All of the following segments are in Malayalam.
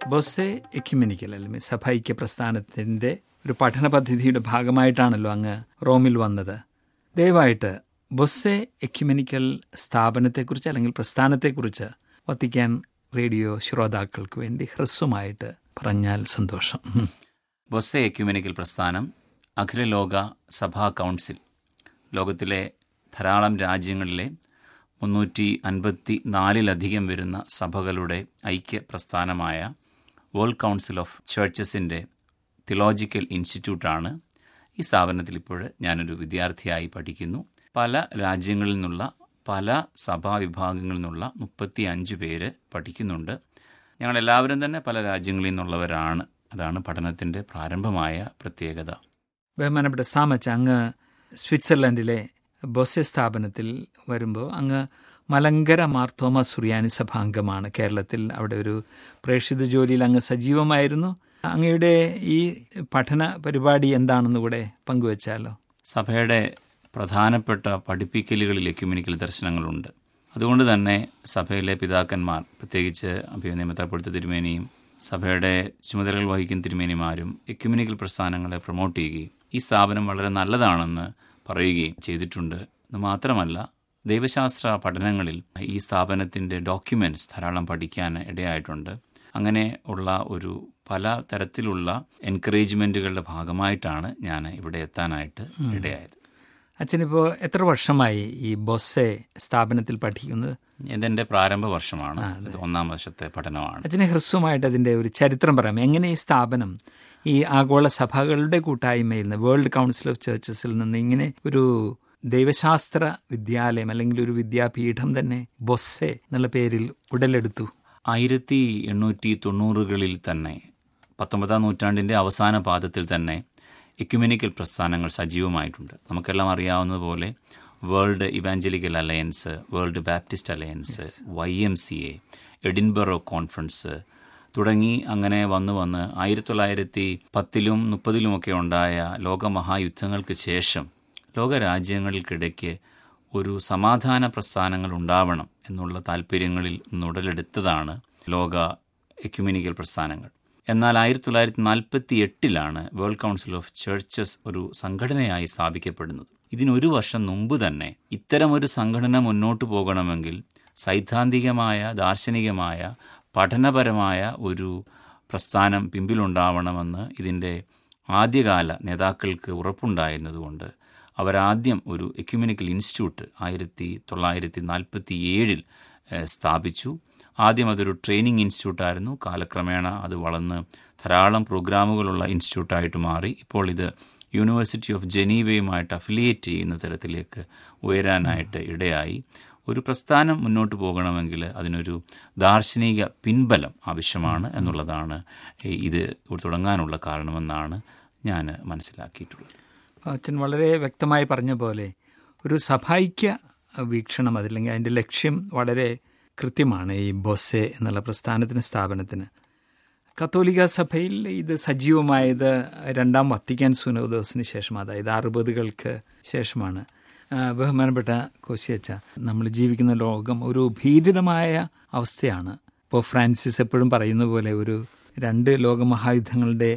ബൊസെ എക്യുമെനിക്കൽ അല്ലെങ്കിൽ സഭൈക്യ പ്രസ്ഥാനത്തിൻ്റെ ഒരു പഠന പദ്ധതിയുടെ ഭാഗമായിട്ടാണല്ലോ അങ്ങ് റോമിൽ വന്നത് ദയവായിട്ട് ബൊസെ എക്യുമെനിക്കൽ സ്ഥാപനത്തെക്കുറിച്ച് അല്ലെങ്കിൽ പ്രസ്ഥാനത്തെക്കുറിച്ച് വത്തിക്കാൻ റേഡിയോ ശ്രോതാക്കൾക്ക് വേണ്ടി ഹ്രസ്വമായിട്ട് പറഞ്ഞാൽ സന്തോഷം ഉം. ബൊസെ എക്യുമെനിക്കൽ പ്രസ്ഥാനം അഖില ലോക സഭാ കൗൺസിൽ ലോകത്തിലെ ധാരാളം രാജ്യങ്ങളിലെ മുന്നൂറ്റി അൻപത്തി നാലിലധികം വരുന്ന സഭകളുടെ ഐക്യ പ്രസ്ഥാനമായ വേൾഡ് കൗൺസിൽ ഓഫ് ചേർച്ചസിൻ്റെ തിലോജിക്കൽ ഇൻസ്റ്റിറ്റ്യൂട്ടാണ് ഈ സ്ഥാപനത്തിൽ ഇപ്പോൾ ഞാനൊരു വിദ്യാർത്ഥിയായി പഠിക്കുന്നു പല രാജ്യങ്ങളിൽ നിന്നുള്ള പല സഭാ വിഭാഗങ്ങളിൽ നിന്നുള്ള മുപ്പത്തി അഞ്ച് പേര് പഠിക്കുന്നുണ്ട് ഞങ്ങളെല്ലാവരും തന്നെ പല രാജ്യങ്ങളിൽ നിന്നുള്ളവരാണ് അതാണ് പഠനത്തിൻ്റെ പ്രാരംഭമായ പ്രത്യേകത ബഹുമാനപ്പെട്ട സാമച്ച അങ്ങ് സ്വിറ്റ്സർലൻഡിലെ ബൊസെ സ്ഥാപനത്തിൽ വരുമ്പോൾ അങ്ങ് മലങ്കര മാർത്തോമ സുറിയാനി സഭാംഗമാണ് കേരളത്തിൽ അവിടെ ഒരു പ്രേക്ഷിത ജോലിയിൽ അങ്ങ് സജീവമായിരുന്നു അങ്ങയുടെ ഈ പഠന പരിപാടി എന്താണെന്ന് കൂടെ പങ്കുവച്ചാലോ സഭയുടെ പ്രധാനപ്പെട്ട പഠിപ്പിക്കലുകളിൽ എക്യുമെനിക്കൽ ദർശനങ്ങളുണ്ട് അതുകൊണ്ട് തന്നെ സഭയിലെ പിതാക്കന്മാർ പ്രത്യേകിച്ച് അഭിമന്യ മെത്രാപ്പൊഴുത്ത തിരുമേനിയും സഭയുടെ ചുമതലകൾ വഹിക്കുന്ന തിരുമേനിമാരും എക്യുമെനിക്കൽ പ്രസ്ഥാനങ്ങളെ പ്രൊമോട്ട് ചെയ്യുകയും ഈ സ്ഥാപനം വളരെ നല്ലതാണെന്ന് പറയുകയും ചെയ്തിട്ടുണ്ട് എന്ന് മാത്രമല്ല ദൈവശാസ്ത്ര പഠനങ്ങളിൽ ഈ സ്ഥാപനത്തിൻ്റെ ഡോക്യുമെൻറ്റ്സ് ധാരാളം പഠിക്കാൻ ഇടയായിട്ടുണ്ട് അങ്ങനെ ഉള്ള ഒരു പല തരത്തിലുള്ള എൻകറേജ്മെൻറ്റുകളുടെ ഭാഗമായിട്ടാണ് ഞാൻ ഇവിടെ എത്താനായിട്ട് ഇടയായത് അച്ഛനിപ്പോൾ എത്ര വർഷമായി ഈ ബൊസെ സ്ഥാപനത്തിൽ പഠിക്കുന്നത് ഇതെന്റെ പ്രാരംഭ വർഷമാണ് ഇത് ഒന്നാം വർഷത്തെ പഠനമാണ് അച്ഛനെ ഹ്രസ്വമായിട്ട് അതിൻ്റെ ഒരു ചരിത്രം പറയാം എങ്ങനെ ഈ സ്ഥാപനം ഈ ആഗോള സഭകളുടെ കൂട്ടായ്മയിൽ നിന്ന് വേൾഡ് കൗൺസിൽ ഓഫ് ചേർച്ചസിൽ നിന്ന് ഇങ്ങനെ ഒരു ദൈവശാസ്ത്ര വിദ്യാലയം അല്ലെങ്കിൽ ഒരു വിദ്യാപീഠം തന്നെ ബൊസ്സെ എന്നുള്ള പേരിൽ ഉടലെടുത്തു ആയിരത്തി എണ്ണൂറ്റി തൊണ്ണൂറുകളിൽ തന്നെ പത്തൊമ്പതാം നൂറ്റാണ്ടിന്റെ അവസാന പാദത്തിൽ തന്നെ എക്യുമെനിക്കൽ പ്രസ്ഥാനങ്ങൾ സജീവമായിട്ടുണ്ട് നമുക്കെല്ലാം അറിയാവുന്നതുപോലെ World Evangelical Alliance World Baptist Alliance Y M C A Edinburgh conference തുടങ്ങി അങ്ങനെ വന്നു വന്ന് ആയിരത്തി തൊള്ളായിരത്തി പത്തിലും മുപ്പതിലുമൊക്കെ ഉണ്ടായ ലോകമഹായുദ്ധങ്ങൾക്ക് ശേഷം ലോകരാജ്യങ്ങൾക്കിടയ്ക്ക് ഒരു സമാധാന പ്രസ്ഥാനങ്ങൾ ഉണ്ടാവണം എന്നുള്ള താല്പര്യങ്ങളിൽ നിന്നുടലെടുത്തതാണ് ലോക എക്യുമിനിക്കൽ പ്രസ്ഥാനങ്ങൾ എന്നാൽ ആയിരത്തി തൊള്ളായിരത്തി നാൽപ്പത്തി എട്ടിലാണ് വേൾഡ് കൗൺസിൽ ഓഫ് ചേർച്ചസ് ഒരു സംഘടനയായി സ്ഥാപിക്കപ്പെടുന്നത് ഇതിനൊരു വർഷം മുമ്പ് തന്നെ ഇത്തരമൊരു സംഘടന മുന്നോട്ടു പോകണമെങ്കിൽ സൈദ്ധാന്തികമായ ദാർശനികമായ പഠനപരമായ ഒരു പ്രസ്ഥാനം പിമ്പിലുണ്ടാവണമെന്ന് ഇതിൻ്റെ ആദ്യകാല നേതാക്കൾക്ക് ഉറപ്പുണ്ടായിരുന്നതുകൊണ്ട് അവരാദ്യം ഒരു എക്യുമെനിക്കൽ ഇൻസ്റ്റിറ്റ്യൂട്ട് ആയിരത്തി തൊള്ളായിരത്തി നാൽപ്പത്തി ഏഴിൽ സ്ഥാപിച്ചു ആദ്യം അതൊരു ട്രെയിനിങ് ഇൻസ്റ്റിറ്റ്യൂട്ടായിരുന്നു കാലക്രമേണ അത് വളർന്ന് ധാരാളം പ്രോഗ്രാമുകളുള്ള ഇൻസ്റ്റിറ്റ്യൂട്ടായിട്ട് മാറി ഇപ്പോൾ ഇത് യൂണിവേഴ്സിറ്റി ഓഫ് ജനീവയുമായിട്ട് അഫിലിയേറ്റ് ചെയ്യുന്ന തരത്തിലേക്ക് ഉയരാനായിട്ട് ഇടയായി ഒരു പ്രസ്ഥാനം മുന്നോട്ട് പോകണമെങ്കിൽ അതിനൊരു ദാർശനിക പിൻബലം ആവശ്യമാണ് എന്നുള്ളതാണ് ഇത് തുടങ്ങാനുള്ള കാരണമെന്നാണ് ഞാൻ മനസ്സിലാക്കിയിട്ടുള്ളത് അച്ഛൻ വളരെ വ്യക്തമായി പറഞ്ഞ പോലെ ഒരു സഭായിക്യ വീക്ഷണം അതില്ലെങ്കിൽ അതിൻ്റെ ലക്ഷ്യം വളരെ കൃത്യമാണ് ഈ ബൊസെ എന്നുള്ള പ്രസ്ഥാനത്തിന് സ്ഥാപനത്തിന് കത്തോലിക്ക സഭയിൽ ഇത് സജീവമായത് രണ്ടാം വത്തിക്കാൻ സുനോദോസിന് ശേഷം അതായത് അറുപതുകൾക്ക് ശേഷമാണ് ബഹുമാനപ്പെട്ട കോശിയച്ച നമ്മൾ ജീവിക്കുന്ന ലോകം ഒരു ഭീതിതമായ അവസ്ഥയാണ് ഇപ്പോൾ ഫ്രാൻസിസ് എപ്പോഴും പറയുന്ന പോലെ ഒരു രണ്ട് ലോകമഹായുദ്ധങ്ങളുടെ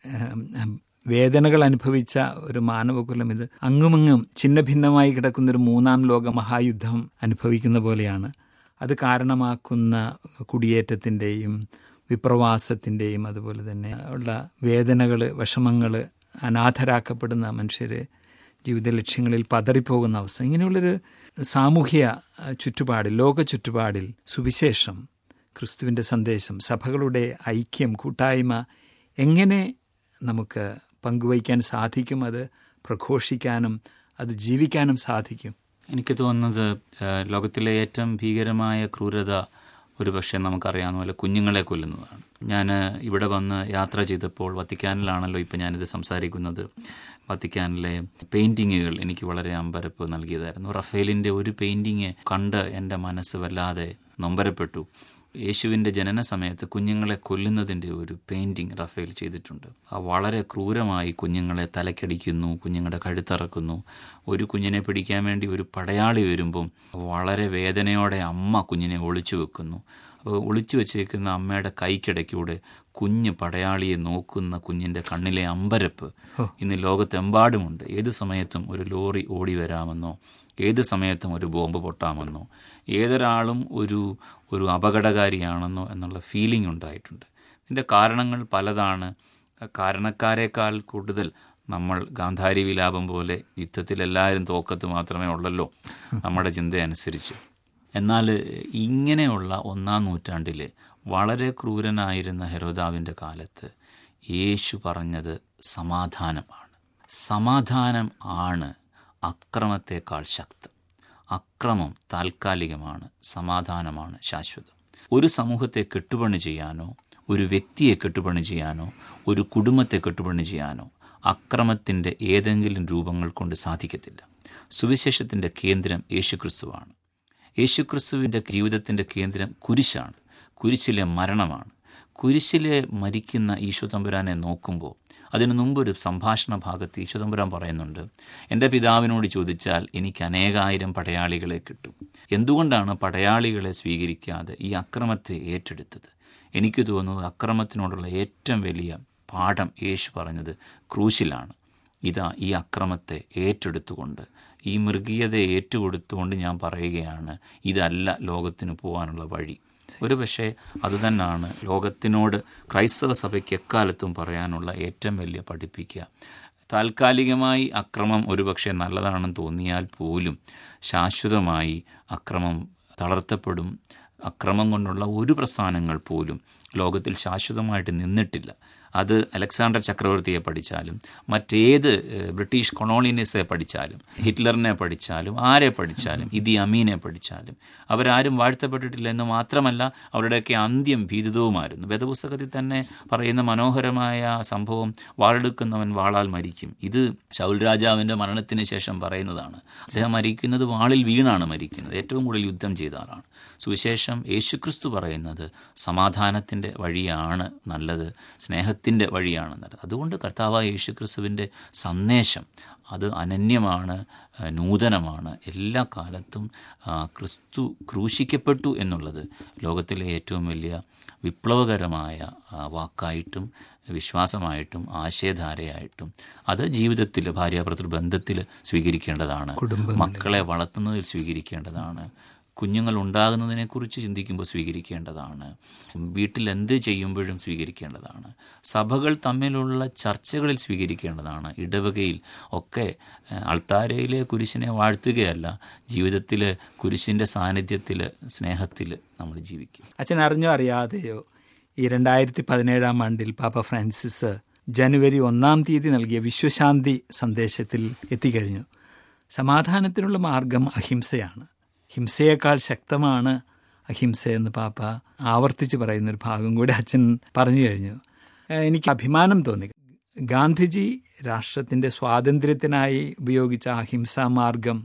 വേദനകൾ അനുഭവിച്ച ഒരു മാനവകുലം ഇത് അങ്ങുമങ്ങും ഛിന്ന ഭിന്നമായി കിടക്കുന്ന ഒരു മൂന്നാം ലോക മഹായുദ്ധം അനുഭവിക്കുന്ന പോലെയാണ് അത് കാരണമാക്കുന്ന കുടിയേറ്റത്തിൻ്റെയും വിപ്രവാസത്തിൻ്റെയും അതുപോലെ തന്നെ ഉള്ള വേദനകൾ വിഷമങ്ങൾ അനാഥരാക്കപ്പെടുന്ന മനുഷ്യർ ജീവിത ലക്ഷ്യങ്ങളിൽ പതറിപ്പോകുന്ന അവസ്ഥ ഇങ്ങനെയുള്ളൊരു സാമൂഹ്യ ചുറ്റുപാടിൽ ലോക ചുറ്റുപാടിൽ സുവിശേഷം ക്രിസ്തുവിൻ്റെ സന്ദേശം സഭകളുടെ ഐക്യം കൂട്ടായ്മ എങ്ങനെ നമുക്ക് പങ്കുവയ്ക്കാൻ സാധിക്കും അത് പ്രഘോഷിക്കാനും അത് ജീവിക്കാനും സാധിക്കും എനിക്ക് തോന്നുന്നത് ലോകത്തിലെ ഏറ്റവും ഭീകരമായ ക്രൂരത ഒരു പക്ഷേ നമുക്കറിയാവുന്ന പോലെ കുഞ്ഞുങ്ങളെ കൊല്ലുന്നതാണ് ഞാൻ ഇവിടെ വന്ന് യാത്ര ചെയ്തപ്പോൾ വത്തിക്കാനിലാണല്ലോ ഇപ്പം ഞാനിത് സംസാരിക്കുന്നത് വത്തിക്കാനിലെ പെയിൻറ്റിങ്ങുകൾ എനിക്ക് വളരെ അമ്പരപ്പ് നൽകിയതായിരുന്നു റഫേലിൻ്റെ ഒരു പെയിൻറ്റിങ് കണ്ട് എൻ്റെ മനസ്സ് വല്ലാതെ നൊമ്പരപ്പെട്ടു യേശുവിൻ്റെ ജനന സമയത്ത് കുഞ്ഞുങ്ങളെ കൊല്ലുന്നതിൻ്റെ ഒരു പെയിൻറ്റിങ് റഫേൽ ചെയ്തിട്ടുണ്ട് ആ വളരെ ക്രൂരമായി കുഞ്ഞുങ്ങളെ തലക്കടിക്കുന്നു കുഞ്ഞുങ്ങളുടെ കഴുത്തറക്കുന്നു ഒരു കുഞ്ഞിനെ പിടിക്കാൻ വേണ്ടി ഒരു പടയാളി വരുമ്പം വളരെ വേദനയോടെ അമ്മ കുഞ്ഞിനെ ഒളിച്ചു വെക്കുന്നു അപ്പോൾ ഒളിച്ചു വെച്ചേക്കുന്ന അമ്മയുടെ കൈക്കിടയ്ക്കൂടെ കുഞ്ഞ് പടയാളിയെ നോക്കുന്ന കുഞ്ഞിൻ്റെ കണ്ണിലെ അമ്പരപ്പ് ഇന്ന് ലോകത്തെമ്പാടുമുണ്ട് ഏത് സമയത്തും ഒരു ലോറി ഓടി വരാമെന്നോ ഏത് സമയത്തും ഒരു ബോംബ് പൊട്ടാമെന്നോ ഏതൊരാളും ഒരു ഒരു അപകടകാരിയാണെന്നോ എന്നുള്ള ഫീലിംഗ് ഉണ്ടായിട്ടുണ്ട് ഇതിൻ്റെ കാരണങ്ങൾ പലതാണ് കാരണക്കാരേക്കാൾ കൂടുതൽ നമ്മൾ ഗാന്ധാരി വിലാപം പോലെ യുദ്ധത്തിൽ എല്ലാവരും തോക്കത്ത് മാത്രമേ ഉള്ളല്ലോ നമ്മുടെ ചിന്തയനുസരിച്ച് എന്നാൽ ഇങ്ങനെയുള്ള ഒന്നാം നൂറ്റാണ്ടിൽ വളരെ ക്രൂരനായിരുന്ന ഹെരോദാവിൻ്റെ കാലത്ത് യേശു പറഞ്ഞത് സമാധാനമാണ് സമാധാനം ആണ് അക്രമത്തെക്കാൾ ശക്തം അക്രമം താൽക്കാലികമാണ് സമാധാനമാണ് ശാശ്വതം ഒരു സമൂഹത്തെ കെട്ടുപണി ചെയ്യാനോ ഒരു വ്യക്തിയെ കെട്ടുപണി ചെയ്യാനോ ഒരു കുടുംബത്തെ കെട്ടുപണി ചെയ്യാനോ അക്രമത്തിൻ്റെ ഏതെങ്കിലും രൂപങ്ങൾ കൊണ്ട് സാധിക്കത്തില്ല സുവിശേഷത്തിൻ്റെ കേന്ദ്രം യേശുക്രിസ്തുവാണ് യേശുക്രിസ്തുവിൻ്റെ ജീവിതത്തിൻ്റെ കേന്ദ്രം കുരിശാണ് കുരിശിലെ മരണമാണ് കുരിശിലെ മരിക്കുന്ന ഈശോതമ്പുരാനെ നോക്കുമ്പോൾ അതിനു മുമ്പൊരു സംഭാഷണ ഭാഗത്ത് ഈശോതമ്പുരാൻ പറയുന്നുണ്ട് എൻ്റെ പിതാവിനോട് ചോദിച്ചാൽ എനിക്ക് അനേകായിരം പടയാളികളെ കിട്ടും എന്തുകൊണ്ടാണ് പടയാളികളെ സ്വീകരിക്കാതെ ഈ അക്രമത്തെ ഏറ്റെടുത്തത് എനിക്ക് തോന്നുന്നത് അക്രമത്തിനോടുള്ള ഏറ്റവും വലിയ പാഠം യേശു പറഞ്ഞത് ക്രൂശിലാണ് ഇതാ ഈ അക്രമത്തെ ഏറ്റെടുത്തുകൊണ്ട് ഈ മൃഗീയതയെ ഏറ്റുകൊടുത്തുകൊണ്ട് ഞാൻ പറയുകയാണ് ഇതല്ല ലോകത്തിന് പോകാനുള്ള വഴി ഒരു പക്ഷേ അതുതന്നെയാണ് ലോകത്തിനോട് ക്രൈസ്തവ സഭയ്ക്ക് എക്കാലത്തും പറയാനുള്ള ഏറ്റവും വലിയ പഠിപ്പിക്കുക താൽക്കാലികമായി അക്രമം ഒരുപക്ഷെ നല്ലതാണെന്ന് തോന്നിയാൽ പോലും ശാശ്വതമായി അക്രമം തളർത്തപ്പെടും അക്രമം കൊണ്ടുള്ള ഒരു പ്രസ്ഥാനങ്ങൾ പോലും ലോകത്തിൽ ശാശ്വതമായിട്ട് നിന്നിട്ടില്ല അത് അലക്സാണ്ടർ ചക്രവർത്തിയെ പഠിച്ചാലും മറ്റേത് ബ്രിട്ടീഷ് കൊളോണിയനിസത്തെ പഠിച്ചാലും ഹിറ്റ്ലറിനെ പഠിച്ചാലും ആരെ പഠിച്ചാലും ഇതി അമീനെ പഠിച്ചാലും അവരാരും വാഴ്ത്തപ്പെട്ടിട്ടില്ല എന്ന് മാത്രമല്ല അവരുടെയൊക്കെ അന്ത്യം ഭീതിതവുമായിരുന്നു വേദപുസ്തകത്തിൽ തന്നെ പറയുന്ന മനോഹരമായ സംഭവം വാളെടുക്കുന്നവൻ വാളാൽ മരിക്കും ഇത് ശൗൽ രാജാവിൻ്റെ മരണത്തിന് ശേഷം പറയുന്നതാണ് അദ്ദേഹം മരിക്കുന്നത് വാളിൽ വീണാണ് മരിക്കുന്നത് ഏറ്റവും കൂടുതൽ യുദ്ധം ചെയ്ത ആളാണ് സുവിശേഷം യേശുക്രിസ്തു പറയുന്നത് സമാധാനത്തിൻ്റെ വഴിയാണ് നല്ലത് സ്നേഹത്തിൻ്റെ വഴിയാണ് നല്ലത് അതുകൊണ്ട് കർത്താവായ യേശുക്രിസ്തുവിൻ്റെ സന്ദേശം അത് അനന്യമാണ് നൂതനമാണ് എല്ലാ കാലത്തും ക്രിസ്തു ക്രൂശിക്കപ്പെട്ടു എന്നുള്ളത് ലോകത്തിലെ ഏറ്റവും വലിയ വിപ്ലവകരമായ വാക്കായിട്ടും വിശ്വാസമായിട്ടും ആശയധാരയായിട്ടും അത് ജീവിതത്തിൽ ഭാര്യാഭർത്തൃ ബന്ധത്തിൽ സ്വീകരിക്കേണ്ടതാണ് മക്കളെ വളർത്തുന്നതിൽ സ്വീകരിക്കേണ്ടതാണ് കുഞ്ഞുങ്ങൾ ഉണ്ടാകുന്നതിനെക്കുറിച്ച് ചിന്തിക്കുമ്പോൾ സ്വീകരിക്കേണ്ടതാണ് വീട്ടിൽ എന്ത് ചെയ്യുമ്പോഴും സ്വീകരിക്കേണ്ടതാണ് സഭകൾ തമ്മിലുള്ള ചർച്ചകളിൽ സ്വീകരിക്കേണ്ടതാണ് ഇടവകയിൽ ഒക്കെ അൾത്താരയിലെ കുരിശിനെ വാഴ്ത്തുകയല്ല ജീവിതത്തിൽ കുരിശിൻ്റെ സാന്നിധ്യത്തിൽ സ്നേഹത്തിൽ നമ്മൾ ജീവിക്കും അച്ഛൻ അറിഞ്ഞോ അറിയാതെയോ ഈ രണ്ടായിരത്തി പതിനേഴാം ആണ്ടിൽ പാപ്പ ഫ്രാൻസിസ് ജനുവരി ഒന്നാം തീയതി നൽകിയ വിശ്വശാന്തി സന്ദേശത്തിൽ എത്തിക്കഴിഞ്ഞു സമാധാനത്തിനുള്ള മാർഗം അഹിംസയാണ് ഹിംസയേക്കാൾ ശക്തമാണ് അഹിംസ എന്ന് പാപ്പ ആവർത്തിച്ച് പറയുന്നൊരു ഭാഗം കൂടി അച്ഛൻ പറഞ്ഞു കഴിഞ്ഞു എനിക്ക് അഭിമാനം തോന്നി ഗാന്ധിജി രാഷ്ട്രത്തിൻ്റെ സ്വാതന്ത്ര്യത്തിനായി ഉപയോഗിച്ച അഹിംസാ മാർഗം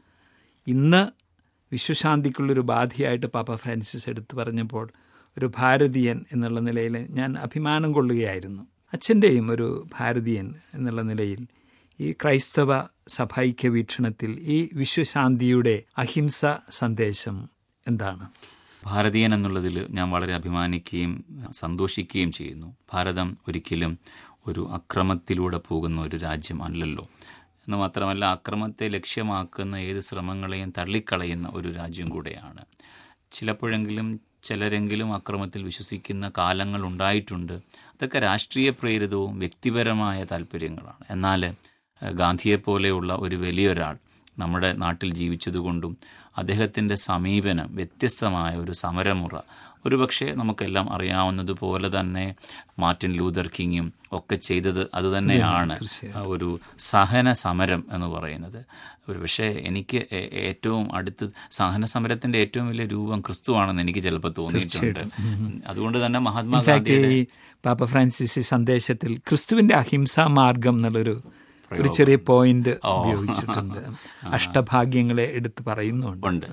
ഇന്ന് വിശ്വശാന്തിക്കുള്ളൊരു ബാധയായിട്ട് പാപ്പ ഫ്രാൻസിസ് എടുത്തു പറഞ്ഞപ്പോൾ ഒരു ഭാരതീയൻ എന്നുള്ള നിലയിൽ ഞാൻ അഭിമാനം കൊള്ളുകയായിരുന്നു അച്ഛൻ്റെയും ഒരു ഭാരതീയൻ എന്നുള്ള നിലയിൽ ഈ ക്രൈസ്തവ സഭൈക്യ വീക്ഷണത്തിൽ ഈ വിശ്വശാന്തിയുടെ അഹിംസ സന്ദേശം എന്താണ് ഭാരതീയൻ എന്നുള്ളതിൽ ഞാൻ വളരെ അഭിമാനിക്കുകയും സന്തോഷിക്കുകയും ചെയ്യുന്നു ഭാരതം ഒരിക്കലും ഒരു അക്രമത്തിലൂടെ പോകുന്ന ഒരു രാജ്യം അല്ലല്ലോ എന്ന് മാത്രമല്ല അക്രമത്തെ ലക്ഷ്യമാക്കുന്ന ഏത് ശ്രമങ്ങളെയും തള്ളിക്കളയുന്ന ഒരു രാജ്യം കൂടെയാണ് ചിലപ്പോഴെങ്കിലും ചിലരെങ്കിലും അക്രമത്തിൽ വിശ്വസിക്കുന്ന കാലങ്ങൾ ഉണ്ടായിട്ടുണ്ട് അതൊക്കെ രാഷ്ട്രീയ പ്രേരിതവും വ്യക്തിപരമായ താല്പര്യങ്ങളാണ് എന്നാൽ ഗാന്ധിയെപ്പോലെയുള്ള ഒരു വലിയൊരാൾ നമ്മുടെ നാട്ടിൽ ജീവിച്ചതുകൊണ്ടും അദ്ദേഹത്തിൻ്റെ സമീപനം വ്യത്യസ്തമായ ഒരു സമരമുറ ഒരുപക്ഷെ നമുക്കെല്ലാം അറിയാവുന്നതുപോലെ തന്നെ മാർട്ടിൻ ലൂതർ കിങ്ങും ഒക്കെ ചെയ്തത് അതുതന്നെയാണ് ഒരു സഹന സമരം എന്ന് പറയുന്നത് ഒരു പക്ഷേ എനിക്ക് ഏറ്റവും അടുത്ത് സഹന സമരത്തിന്റെ ഏറ്റവും വലിയ രൂപം ക്രിസ്തുവാണെന്ന് എനിക്ക് ചിലപ്പോൾ തോന്നിയിട്ടുണ്ട് അതുകൊണ്ട് തന്നെ മഹാത്മാഗാന്ധി പാപ്പ ഫ്രാൻസിസ് സന്ദേശത്തിൽ ക്രിസ്തുവിന്റെ അഹിംസാ മാർഗം എന്നുള്ളൊരു ഒരു ചെറിയ പോയിന്റ് ഉപയോഗിച്ചിട്ടുണ്ട് അഷ്ടഭാഗ്യങ്ങളെ എടുത്ത് പറയുന്നുണ്ട് ഉണ്ട്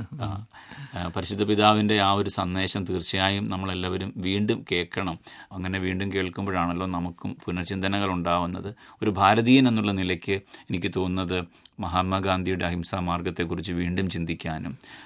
പരിശുദ്ധ പിതാവിൻ്റെ ആ ഒരു സന്ദേശം തീർച്ചയായും നമ്മളെല്ലാവരും വീണ്ടും കേൾക്കണം അങ്ങനെ വീണ്ടും കേൾക്കുമ്പോഴാണല്ലോ നമുക്കും പുനർചിന്തനകൾ ഉണ്ടാവുന്നത് ഒരു ഭാരതീയൻ എന്നുള്ള നിലയ്ക്ക് എനിക്ക് തോന്നുന്നത് മഹാത്മാഗാന്ധിയുടെ അഹിംസാ മാർഗത്തെക്കുറിച്ച് വീണ്ടും ചിന്തിക്കാനും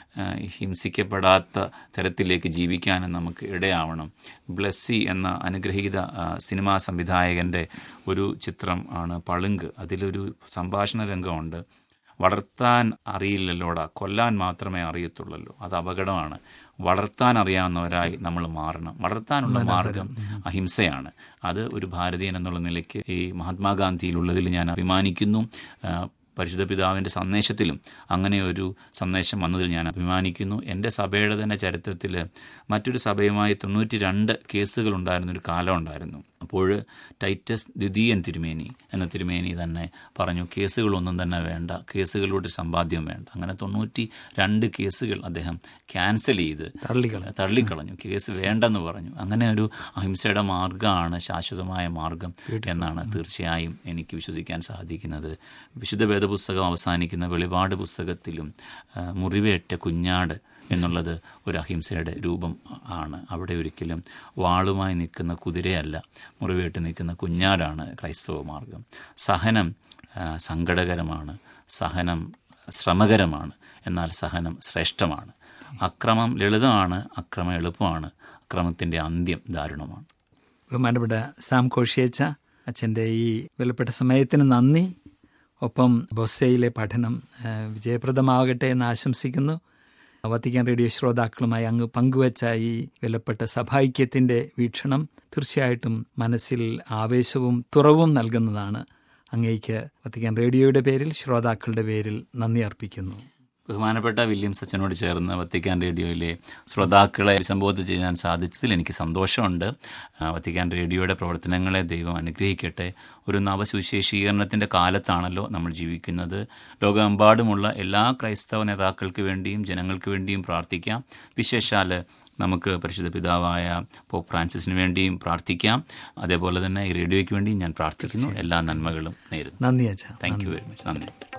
ആ, ഹിംസിക്കപ്പെടാത്ത തരത്തിലേക്ക് ജീവിക്കാനും നമുക്ക് ഇടയാവണം ബ്ലസ്സി എന്ന അനുഗ്രഹീത ആ, സിനിമാ സംവിധായകൻ്റെ ഒരു ചിത്രം ആണ് പളുങ്ക് അതിലൊരു സംഭാഷണ രംഗമുണ്ട് വളർത്താൻ അറിയില്ലല്ലോടാ കൊല്ലാൻ മാത്രമേ അറിയത്തുള്ളല്ലോ അത് അപകടമാണ് വളർത്താൻ അറിയാവുന്നവരായി നമ്മൾ മാറണം വളർത്താനുള്ള മാർഗം അഹിംസയാണ് അത് ഒരു ഭാരതീയൻ എന്നുള്ള നിലയ്ക്ക് ഈ മഹാത്മാഗാന്ധിയിലുള്ളതിൽ ഞാൻ അഭിമാനിക്കുന്നു ആ, പരിശുദ്ധ പിതാവിൻ്റെ സന്ദേശത്തിലും അങ്ങനെ ഒരു സന്ദേശം വന്നതിൽ ഞാൻ അഭിമാനിക്കുന്നു എൻ്റെ സഭയുടെ തന്നെ ചരിത്രത്തിൽ മറ്റൊരു സഭയുമായി തൊണ്ണൂറ്റി രണ്ട് കേസുകൾ ഉണ്ടായിരുന്ന ഒരു കാലം ഉണ്ടായിരുന്നു അപ്പോൾ ടൈറ്റസ് ദ്വിതീയൻ തിരുമേനി എന്ന തിരുമേനി തന്നെ പറഞ്ഞു കേസുകളൊന്നും തന്നെ വേണ്ട കേസുകളുടെ സമ്പാദ്യം വേണ്ട അങ്ങനെ തൊണ്ണൂറ്റി രണ്ട് കേസുകൾ അദ്ദേഹം ക്യാൻസൽ ചെയ്ത് തള്ളിക്കളഞ്ഞു. തള്ളിക്കളഞ്ഞു കേസ് വേണ്ടെന്ന് പറഞ്ഞു അങ്ങനെ ഒരു അഹിംസയുടെ മാർഗ്ഗമാണ് ശാശ്വതമായ മാർഗം എന്നാണ് തീർച്ചയായും എനിക്ക് വിശ്വസിക്കാൻ സാധിക്കുന്നത് വിശുദ്ധ വേദപുസ്തകം അവസാനിക്കുന്ന വെളിപാട് പുസ്തകത്തിലും ആ, മുറിവേറ്റ കുഞ്ഞാട് എന്നുള്ളത് ഒരു അഹിംസയുടെ രൂപം ആണ് അവിടെ ഒരിക്കലും വാളുമായി നിൽക്കുന്ന കുതിരയല്ല മുറിവേറ്റ് നിൽക്കുന്ന കുഞ്ഞാടാണ് ക്രൈസ്തവ മാർഗം സഹനം ആ, സങ്കടകരമാണ് സഹനം ശ്രമകരമാണ് എന്നാൽ സഹനം ശ്രേഷ്ഠമാണ് അക്രമം ലളിതമാണ് അക്രമം എളുപ്പമാണ് അക്രമത്തിൻ്റെ അന്ത്യം ദാരുണമാണ് ബഹുമാനപ്പെട്ട സാം കോഷിയച്ച അച്ഛൻ്റെ ഈ വിലപ്പെട്ട സമയത്തിന് നന്ദി ഒപ്പം ബൊസയിലെ പഠനം ആ, വിജയപ്രദമാകട്ടെ എന്ന് ആശംസിക്കുന്നു വത്തിക്കാൻ റേഡിയോ ശ്രോതാക്കളുമായി അങ്ങ് പങ്കുവച്ച ഈ വിലപ്പെട്ട സഭാഐക്യത്തിൻ്റെ വീക്ഷണം തീർച്ചയായിട്ടും മനസ്സിൽ ആവേശവും തുറവും നൽകുന്നതാണ് അങ്ങേക്ക് വത്തിക്കാൻ റേഡിയോയുടെ പേരിൽ ശ്രോതാക്കളുടെ പേരിൽ നന്ദി അർപ്പിക്കുന്നു ബഹുമാനപ്പെട്ട വില്യം സച്ചനോട് ചേർന്ന് വത്തിക്കാൻ റേഡിയോയിലെ ശ്രോതാക്കളെ അഭിസംബോധന ചെയ്യാൻ സാധിച്ചതിൽ എനിക്ക് സന്തോഷമുണ്ട് ആ, വത്തിക്കാൻ റേഡിയോയുടെ പ്രവർത്തനങ്ങളെ ദൈവം അനുഗ്രഹിക്കട്ടെ ഒരു നവസുവിശേഷീകരണത്തിൻ്റെ കാലത്താണല്ലോ നമ്മൾ ജീവിക്കുന്നത് ലോകമെമ്പാടുമുള്ള എല്ലാ ക്രൈസ്തവ നേതാക്കൾക്ക് വേണ്ടിയും ജനങ്ങൾക്ക് വേണ്ടിയും പ്രാർത്ഥിക്കാം വിശേഷാൽ നമുക്ക് പരിശുദ്ധ പിതാവായ പോപ്പ് ഫ്രാൻസിസിന് വേണ്ടിയും പ്രാർത്ഥിക്കാം അതേപോലെ തന്നെ ഈ റേഡിയോയ്ക്ക് വേണ്ടിയും ഞാൻ പ്രാർത്ഥിക്കുന്നു എല്ലാ നന്മകളും നേരുന്നു നന്ദി അച്ഛ താങ്ക് യു വെരി മച്ച് നന്ദി